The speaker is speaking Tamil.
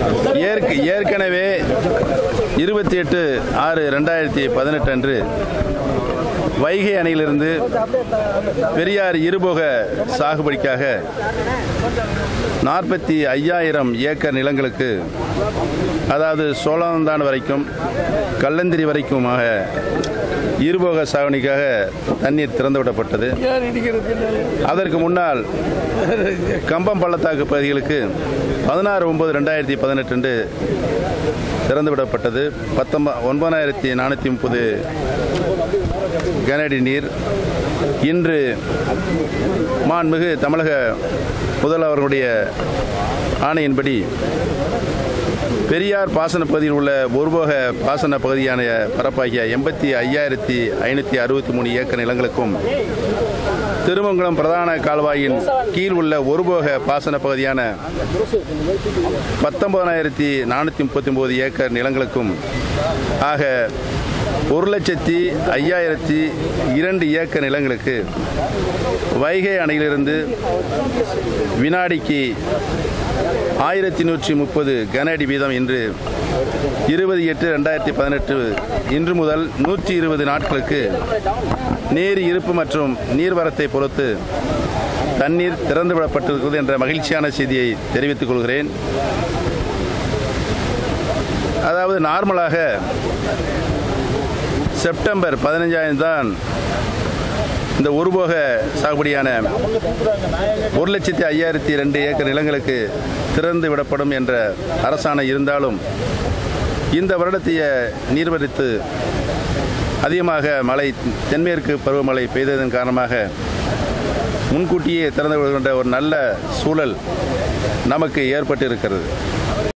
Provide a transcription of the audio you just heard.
ஏற்க ஏற்கனவே இருபத்தி எட்டு ஆறு ரெண்டாயிரத்தி பதினெட்டு அன்று வைகை அணையிலிருந்து பெரியார் இருபோக சாகுபடிக்காக நாற்பத்தி ஐயாயிரம் ஏக்கர் நிலங்களுக்கு அதாவது சோழவந்தான் வரைக்கும் கல்லந்திரி வரைக்குமாக இருபோக சாகுபடிக்காக தண்ணீர் திறந்துவிடப்பட்டது அதற்கு முன்னால் கம்பம் பள்ளத்தாக்கு பகுதிகளுக்கு பதினாறு ஒன்பது ரெண்டாயிரத்தி பதினெட்டு அன்று திறந்துவிடப்பட்டது பத்தொன்ப ஒன்பதாயிரத்தி நானூற்றி முப்பது கனஅடி நீர் இன்று மாண்புமிகு தமிழக முதல்வர்களுடைய ஆணையின்படி பெரியார் பாசன பகுதியில் உள்ள ஒருபோக பாசன பகுதியான பரப்பாகிய எண்பத்தி ஐயாயிரத்தி ஐநூற்றி அறுபத்தி மூணு ஏக்கர் நிலங்களுக்கும் திருமங்கலம் பிரதான கால்வாயின் கீழ் உள்ள ஒருபோக பாசன பகுதியான பத்தொன்பதாயிரத்தி நானூற்றி முப்பத்தி ஒன்பது ஏக்கர் நிலங்களுக்கும் ஆக ஒரு லட்சத்தி ஐயாயிரத்தி இரண்டு ஏக்கர் நிலங்களுக்கு வைகை அணையிலிருந்து வினாடிக்கு ஆயிரத்தி நூற்றி முப்பது கன அடி வீதம் இன்று இருபது எட்டு ரெண்டாயிரத்தி பதினெட்டு இன்று முதல் நூற்றி இருபது நாட்களுக்கு நீர் இருப்பு மற்றும் நீர்வரத்தை பொறுத்து தண்ணீர் திறந்துவிடப்பட்டிருக்கிறது என்ற மகிழ்ச்சியான செய்தியை தெரிவித்துக் கொள்கிறேன் அதாவது நார்மலாக செப்டம்பர் பதினஞ்சாயிரம் தான் இந்த ஒருபோக சாகுபடியான ஒரு லட்சத்தி ஐயாயிரத்தி ரெண்டு ஏக்கர் நிலங்களுக்கு திறந்து விடப்படும் என்ற அரசாணை இருந்தாலும் இந்த வருடத்திய நீர்வரித்து அதிகமாக மழை தென்மேற்கு பருவமழை பெய்ததன் காரணமாக முன்கூட்டியே திறந்து விடுகின்ற ஒரு நல்ல சூழல் நமக்கு ஏற்பட்டு இருக்கிறது